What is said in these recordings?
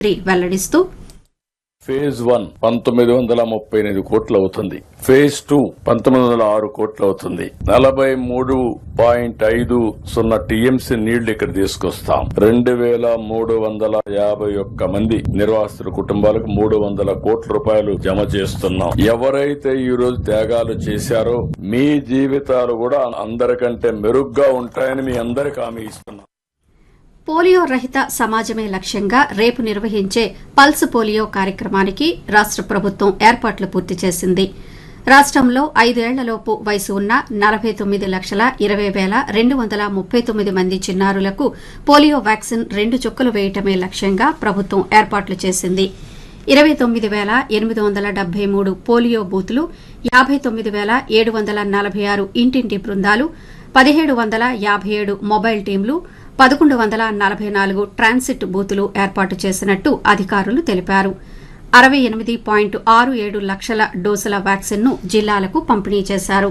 మంత్రి వెల్లడిస్తూ phase one పంతొమ్మిది వందల ముప్పై ఎనిమిది కోట్లు అవుతుంది ఫేజ్ టూ పంతొమ్మిది వందల ఆరు కోట్లు అవుతుంది నలభై మూడు పాయింట్ ఐదు సున్నా టీఎంసీ నీళ్లు ఇక్కడ తీసుకొస్తాం రెండు వేల మూడు వందల యాభై ఒక్క మంది నిర్వాసితుల కుటుంబాలకు మూడు వందల కోట్ల రూపాయలు జమ చేస్తున్నాం ఎవరైతే ఈ రోజు త్యాగాలు చేశారో మీ జీవితాలు కూడా అందరికంటే మెరుగ్గా ఉంటాయని మీ అందరికి హామీ ఇస్తున్నాం పోలియో రహిత సమాజమే లక్ష్యంగా రేపు నిర్వహించే పల్స్ పోలియో కార్యక్రమానికి రాష్ట ప్రభుత్వం ఏర్పాట్లు పూర్తి చేసింది రాష్టంలో ఐదేళ్లలోపు వయసు ఉన్న నలభై తొమ్మిది లక్షల ఇరవై వేల రెండు వందల ముప్పై తొమ్మిది మంది చిన్నారులకు పోలియో వ్యాక్సిన్ రెండు చుక్కలు వేయటమే లక్ష్యంగా ప్రభుత్వం ఏర్పాట్లు చేసింది ఇరవై తొమ్మిది వేల ఎనిమిది వందల డెబ్బై మూడు పోలియో బూతులు యాబై తొమ్మిది వేల ఏడు వందల నలభై ఆరు ఇంటింటి బృందాలు పదిహేడు వందల యాబై ఏడు మొబైల్ టీంలు పదకొండు వందల నలభై నాలుగు ట్రాన్సిట్ బూతులు ఏర్పాటు చేసినట్టు అధికారులు తెలిపారు అరవై ఎనిమిది పాయింట్ ఆరు ఏడు లక్షల డోసుల వ్యాక్సిన్ను జిల్లాలకు పంపిణీ చేశారు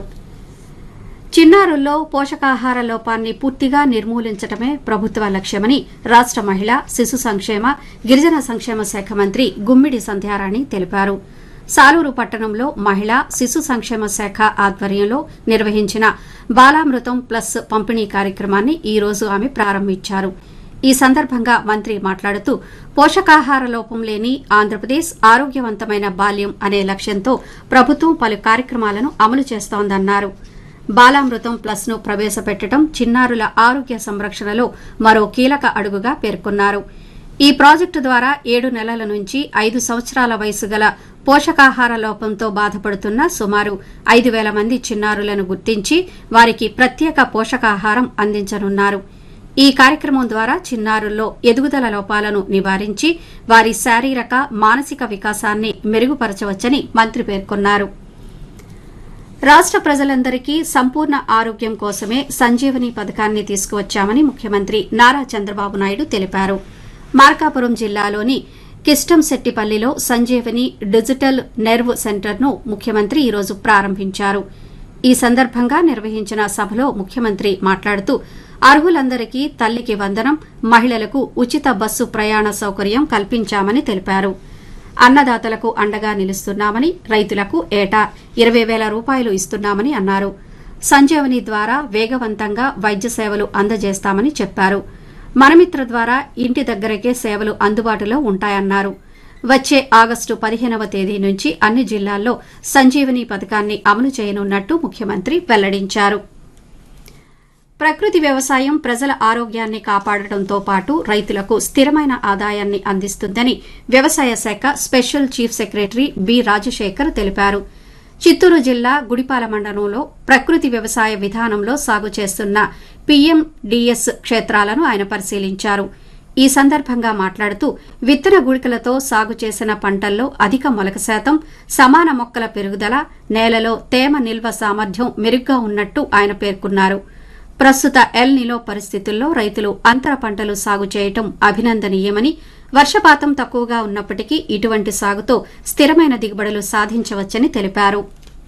చిన్నారుల్లో పోషకాహార లోపాన్ని పూర్తిగా నిర్మూలించడమే ప్రభుత్వ లక్ష్యమని రాష్ట మహిళా శిశు సంక్షేమ గిరిజన సంక్షేమ శాఖ మంత్రి గుమ్మిడి సంధ్యారాణి తెలిపారు సాలూరు పట్టణంలో మహిళా శిశు సంక్షేమ శాఖ ఆధ్వర్యంలో నిర్వహించిన బాలామృతం ప్లస్ పంపిణీ కార్యక్రమాన్ని ఈ రోజు ఆమె ప్రారంభించారు ఈ సందర్భంగా మంత్రి మాట్లాడుతూ పోషకాహార లోపం లేని ఆంధ్రప్రదేశ్ ఆరోగ్యవంతమైన బాల్యం అనే లక్ష్యంతో ప్రభుత్వం పలు కార్యక్రమాలను అమలు చేస్తోందన్నారు బాలామృతం ప్లస్ ను ప్రవేశపెట్టడం చిన్నారుల ఆరోగ్య సంరక్షణలో మరో కీలక అడుగుగా పేర్కొన్నారు ఈ ప్రాజెక్టు ద్వారా ఏడు నెలల నుంచి ఐదు సంవత్సరాల వయసు గల పోషకాహార లోపంతో బాధపడుతున్న సుమారు ఐదు వేల మంది చిన్నారులను గుర్తించి వారికి ప్రత్యేక పోషకాహారం అందించనున్నారు ఈ కార్యక్రమం ద్వారా చిన్నారుల్లో ఎదుగుదల లోపాలను నివారించి వారి శారీరక మానసిక వికాసాన్ని మెరుగుపరచవచ్చని మంత్రి పేర్కొన్నారు రాష్ట ప్రజలందరికీ సంపూర్ణ ఆరోగ్యం కోసమే సంజీవని పథకాన్ని తీసుకువచ్చామని ముఖ్యమంత్రి నారా చంద్రబాబు నాయుడు తెలిపారు మార్కాపురం జిల్లాలోని కిష్టంశెట్టిపల్లిలో సంజీవని డిజిటల్ నెర్వ్ సెంటర్ను ముఖ్యమంత్రి ఈరోజు ప్రారంభించారు ఈ సందర్భంగా నిర్వహించిన సభలో ముఖ్యమంత్రి మాట్లాడుతూ అర్హులందరికీ తల్లికి వందనం మహిళలకు ఉచిత బస్సు ప్రయాణ సౌకర్యం కల్పించామని తెలిపారు అన్నదాతలకు అండగా నిలుస్తున్నామని రైతులకు ఏటా ఇరవై వేల రూపాయలు ఇస్తున్నామని అన్నారు సంజీవని ద్వారా వేగవంతంగా వైద్య సేవలు అందజేస్తామని చెప్పారు మనమిత్ర ద్వారా ఇంటి దగ్గరకే సేవలు అందుబాటులో ఉంటాయన్నారు వచ్చే ఆగస్టు పదిహేనవ తేదీ నుంచి అన్ని జిల్లాల్లో సంజీవని పథకాన్ని అమలు చేయనున్నట్టు ముఖ్యమంత్రి వెల్లడించారు ప్రకృతి వ్యవసాయం ప్రజల ఆరోగ్యాన్ని కాపాడటంతో పాటు రైతులకు స్థిరమైన ఆదాయాన్ని అందిస్తుందని వ్యవసాయ శాఖ special chief secretary B Rajasekhar తెలిపారు చిత్తూరు జిల్లా గుడిపాల మండలంలో ప్రకృతి వ్యవసాయ విధానంలో సాగు చేస్తున్న పీఎండీఎస్ క్షేత్రాలను ఆయన పరిశీలించారు ఈ సందర్భంగా మాట్లాడుతూ విత్తన గుళికలతో సాగు చేసిన పంటల్లో అధిక మొలక శాతం సమాన మొక్కల పెరుగుదల నేలలో తేమ నిల్వ సామర్థ్యం మెరుగ్గా ఉన్నట్టు ఆయన పేర్కొన్నారు ప్రస్తుత ఎల్ నిలో పరిస్థితుల్లో రైతులు అంతర పంటలు సాగు చేయటం అభినందనీయమని వర్షపాతం తక్కువగా ఉన్నప్పటికీ ఇటువంటి సాగుతో స్థిరమైన దిగుబడులు సాధించవచ్చని తెలిపారు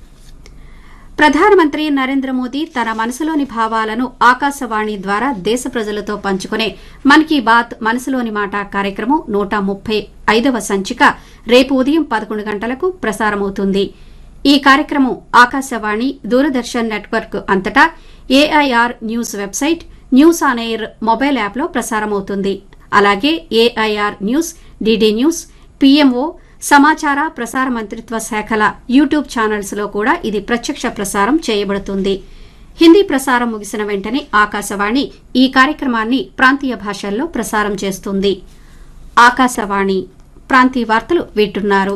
ప్రధానమంత్రి నరేంద్ర మోదీ తన మనసులోని భావాలను ఆకాశవాణి ద్వారా దేశ ప్రజలతో పంచుకునే మన్ కీ బాత్ మనసులోని మాట కార్యక్రమం నూట ముప్పై ఐదవ సంచిక రేపు ఉదయం పదకొండు గంటలకు ప్రసారమవుతుంది ఈ కార్యక్రమం ఆకాశవాణి దూరదర్శన్ నెట్వర్క్ అంతటా AIR news website news on air mobile యాప్లో ప్రసారమవుతుంది అలాగే AIR news DD news PMO సమాచార ప్రసార మంత్రిత్వ శాఖల యూట్యూబ్ ఛానల్స్ లో కూడా ఇది ప్రత్యక్ష ప్రసారం చేయబడుతుంది హిందీ ప్రసారం ముగిసిన వెంటనే ఆకాశవాణి ఈ కార్యక్రమాన్ని ప్రాంతీయ భాషల్లో ప్రసారం చేస్తుంది ఆకాశవాణి ప్రాంతీయ వార్తలు వింటున్నారు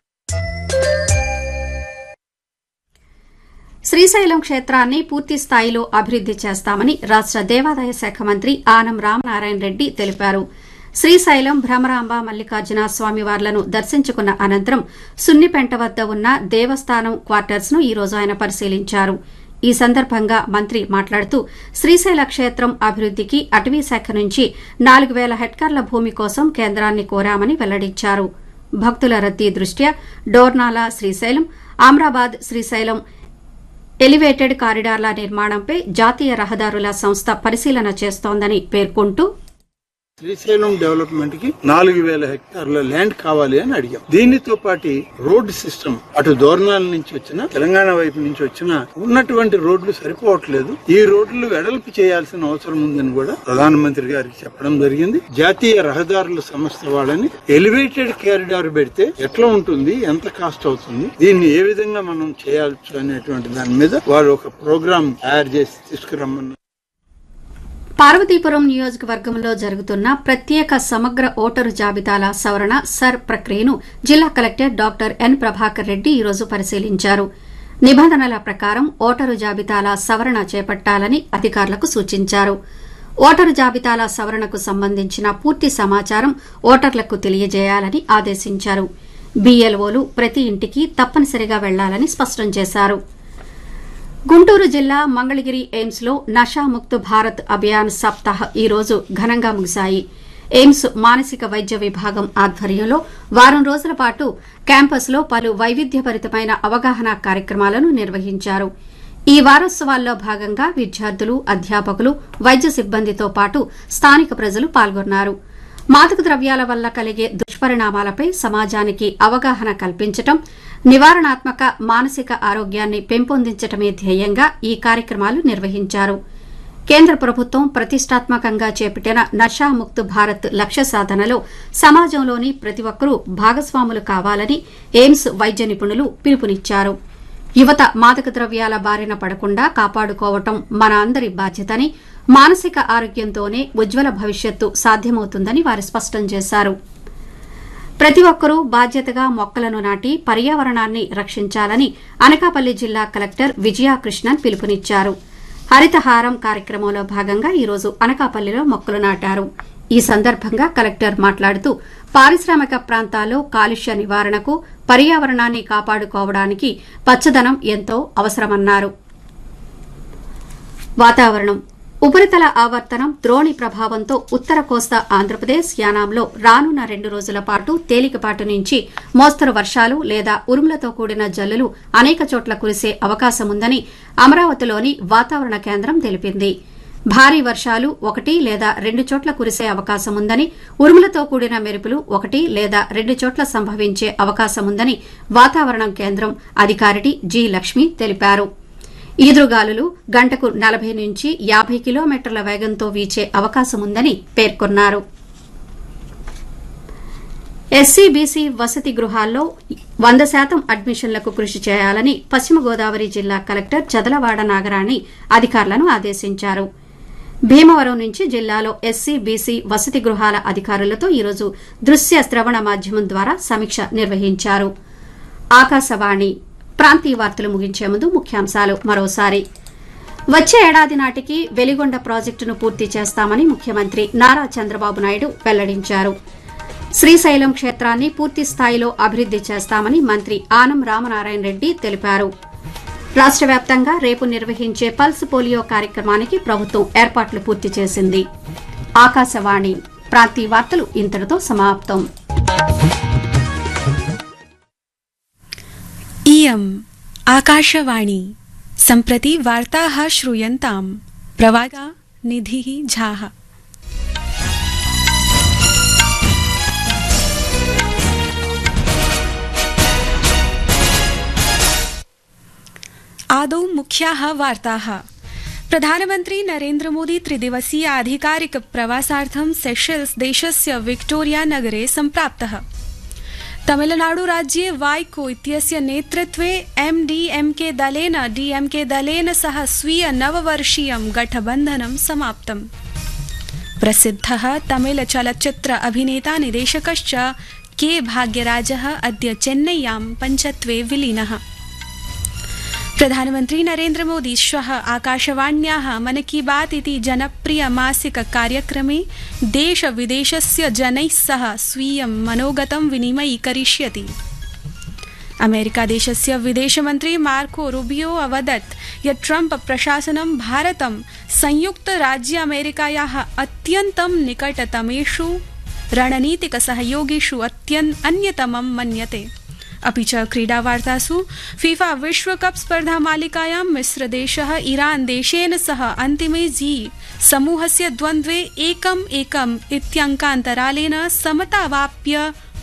శ్రీశైలం క్షేత్రాన్ని పూర్తి స్థాయిలో అభివృద్ది చేస్తామని రాష్ట దేవాదాయ శాఖ మంత్రి ఆనం రామనారాయణ రెడ్డి తెలిపారు శ్రీశైలం భ్రమరాంబ మల్లికార్జున స్వామివార్లను దర్శించుకున్న అనంతరం సున్నిపెంట వద్ద ఉన్న దేవస్థానం క్వార్టర్స్ ను ఈ రోజు ఆయన పరిశీలించారు ఈ సందర్భంగా మంత్రి మాట్లాడుతూ శ్రీశైల క్షేత్రం అభివృద్దికి అటవీ శాఖ నుంచి నాలుగు వేల హెక్టార్ల భూమి కోసం కేంద్రాన్ని కోరామని వెల్లడించారు భక్తుల రద్దీ దృష్ట్యా డోర్నాల శ్రీశైలం ఆమ్రాబాద్ శ్రీశైలం ఎలివేటెడ్ కారిడార్ల నిర్మాణంపై జాతీయ రహదారుల సంస్థ పరిశీలన చేస్తోందని పేర్కొంటూ శ్రీశైలం డెవలప్మెంట్ కి నాలుగు వేల హెక్టార్ల ల్యాండ్ కావాలి అని అడిగాం దీనితో పాటు రోడ్ సిస్టమ్ అటు దోర్నాల నుంచి వచ్చిన తెలంగాణ వైపు నుంచి వచ్చిన ఉన్నటువంటి రోడ్లు సరిపోవట్లేదు ఈ రోడ్లు వెడల్పు చేయాల్సిన అవసరం ఉందని కూడా ప్రధానమంత్రి గారికి చెప్పడం జరిగింది జాతీయ రహదారుల సంస్థ వాళ్ళని ఎలివేటెడ్ కారిడార్ పెడితే ఎట్లా ఉంటుంది ఎంత కాస్ట్ అవుతుంది దీన్ని ఏ విధంగా మనం చేయవచ్చు అనేటువంటి దాని మీద వారు ఒక ప్రోగ్రామ్ తయారు చేసి తీసుకురమ్మన్నారు పార్వతీపురం నియోజకవర్గంలో జరుగుతున్న ప్రత్యేక సమగ్ర ఓటరు జాబితాల సవరణ సర్ ప్రక్రియను జిల్లా కలెక్టర్ డాక్టర్ ఎన్ ప్రభాకర్ రెడ్డి ఈరోజు పరిశీలించారు నిబంధనల ప్రకారం ఓటరు జాబితాల సవరణ చేపట్టాలని అధికారులకు సూచించారు ఓటరు జాబితాల సవరణకు సంబంధించిన పూర్తి సమాచారం ఓటర్లకు తెలియజేయాలని ఆదేశించారు బీఎల్ఓలు ప్రతి ఇంటికి తప్పనిసరిగా వెళ్లాలని స్పష్టం చేశారు గుంటూరు జిల్లా మంగళగిరి ఎయిమ్స్ లో నషాముక్త్ భారత్ అభియాన్ సప్తాహ్ ఈ రోజు ఘనంగా ముగిశాయి ఎయిమ్స్ మానసిక వైద్య విభాగం ఆధ్వర్యంలో వారం రోజుల పాటు క్యాంపస్లో పలు వైవిధ్యభరితమైన అవగాహన కార్యక్రమాలను నిర్వహించారు ఈ వారోత్సవాల్లో భాగంగా విద్యార్థులు అధ్యాపకులు వైద్య సిబ్బందితో పాటు స్థానిక ప్రజలు పాల్గొన్నారు మాదక ద్రవ్యాల వల్ల కలిగే దుష్పరిణామాలపై సమాజానికి అవగాహన కల్పించటం నివారణాత్మక మానసిక ఆరోగ్యాన్ని పెంపొందించటమే ధ్యేయంగా ఈ కార్యక్రమాలు నిర్వహించారు కేంద్ర ప్రభుత్వం ప్రతిష్టాత్మకంగా చేపట్టిన నషాముక్త్ భారత్ లక్ష్య సాధనలో సమాజంలోని ప్రతి ఒక్కరూ భాగస్వాములు కావాలని ఎయిమ్స్ వైద్య నిపుణులు పిలుపునిచ్చారు యువత మాదక ద్రవ్యాల బారిన పడకుండా కాపాడుకోవటం మన అందరి బాధ్యతని మానసిక ఆరోగ్యంతోనే ఉజ్వల భవిష్యత్తు సాధ్యమవుతుందని వారు స్పష్టం చేశారు ప్రతి ఒక్కరూ బాధ్యతగా మొక్కలను నాటి పర్యావరణాన్ని రక్షించాలని అనకాపల్లి జిల్లా కలెక్టర్ విజయాకృష్ణన్ పిలుపునిచ్చారు హరితహారం కార్యక్రమంలో భాగంగా ఈరోజు అనకాపల్లిలో మొక్కలు నాటారు ఈ సందర్భంగా కలెక్టర్ మాట్లాడుతూ పారిశ్రామిక ప్రాంతాల్లో కాలుష్య నివారణకు పర్యావరణాన్ని కాపాడుకోవడానికి పచ్చదనం ఎంతో అవసరమన్నారు వాతావరణం ఉపరితల ఆవర్తనం ద్రోణి ప్రభావంతో ఉత్తర కోస్తా ఆంధ్రప్రదేశ్ యానాంలో రానున్న రెండు రోజుల పాటు తేలికపాటి నుంచి మోస్తరు వర్షాలు లేదా ఉరుములతో కూడిన జల్లులు అనేక చోట్ల కురిసే అవకాశముందని అమరావతిలోని వాతావరణ కేంద్రం తెలిపింది భారీ వర్షాలు ఒకటి లేదా రెండు చోట్ల కురిసే అవకాశముందని ఉరుములతో కూడిన మెరుపులు ఒకటి లేదా రెండు చోట్ల సంభవించే అవకాశముందని వాతావరణం కేంద్రం అధికారి జి లక్ష్మి తెలిపారు ఈదురుగాలులు గంటకు నలభై నుంచి యాభై కిలోమీటర్ల వేగంతో వీచే అవకాశముందని పేర్కొన్నారు ఎస్సీ బీసీ వసతి గృహాల్లో వంద శాతం అడ్మిషన్లకు కృషి చేయాలని పశ్చిమ గోదావరి జిల్లా కలెక్టర్ చదలవాడ నాగరాణి అధికారులను ఆదేశించారు భీమవరం నుంచి జిల్లాలో ఎస్సీ బీసీ వసతి గృహాల అధికారులతో ఈరోజు దృశ్య శ్రవణ మాధ్యమం ద్వారా సమీక్ష నిర్వహించారు ఆకాశవాణి ప్రాంతీయ వార్తలు ముగించే ముందు ముఖ్యాంశాలు మరోసారి వచ్చే ఏడాది నాటికి వెలిగొండ ప్రాజెక్టును పూర్తి చేస్తామని ముఖ్యమంత్రి నారా చంద్రబాబు నాయుడు వెల్లడించారు శ్రీశైలం క్షేత్రాన్ని పూర్తి స్థాయిలో అభివృద్ది చేస్తామని మంత్రి ఆనం రామనారాయణ రెడ్డి తెలిపారు రాష్ట వ్యాప్తంగా రేపు నిర్వహించే పల్స్ పోలియో కార్యక్రమానికి ప్రభుత్వం ఏర్పాట్లు పూర్తి చేసింది ఆకాశవాణి ప్రాంతీయ వార్తలు ఇంతటితో సమాప్తం इयम् आकाशवाणी सम्प्रति वार्ताः श्रूयन्ताम् प्रवादा निधिः झाः आदौ मुख्याः वार्ताः प्रधानमन्त्री नरेन्द्रमोदी त्रिदिवसीय आधिकारिक प्रवासार्थं सेशेल्स देशस्य विक्टोरिया नगरे सम्प्राप्तः तमिलनाडुराज्ये वाइको इत्यस्य नेतृत्वे एमडीएमके दलेन डीएमके दलेन सह स्वीय नववर्षीयं गठबन्धनं समाप्तम् प्रसिद्धः तमिल चलच्चित्र अभिनेता निदेशकश्च के भाग्यराजः अद्य चेन्नय्यां पञ्चत्वे विलीनः प्रधानमन्त्री नरेन्द्रमोदी श्वः आकाशवाण्याः मन की बात इति जनप्रिय मासिक कार्यक्रमे देश विदेशस्य जनैः सह स्वीयं मनोगतं विनिमयीकरिष्यति अमेरिकादेशस्य विदेशमन्त्री मार्को रूबियो अवदत् यत् ट्रम्प प्रशासनं भारतं संयुक्तराज्य अमेरिकायाः अत्यन्तं निकटतमेषु रणनीतिकसहयोगिषु अत्यन् अन्यतमं मन्यते अपि च क्रीडावार्तासु फीफा विश्वकप स्पर्धा मालिकायां मिस्रदेशः ईरान देशेन सह अन्तिमे जी समूहस्य द्वन्द्वे एकम् एकम् इत्यङ्कान्तरालेन समतावाप्य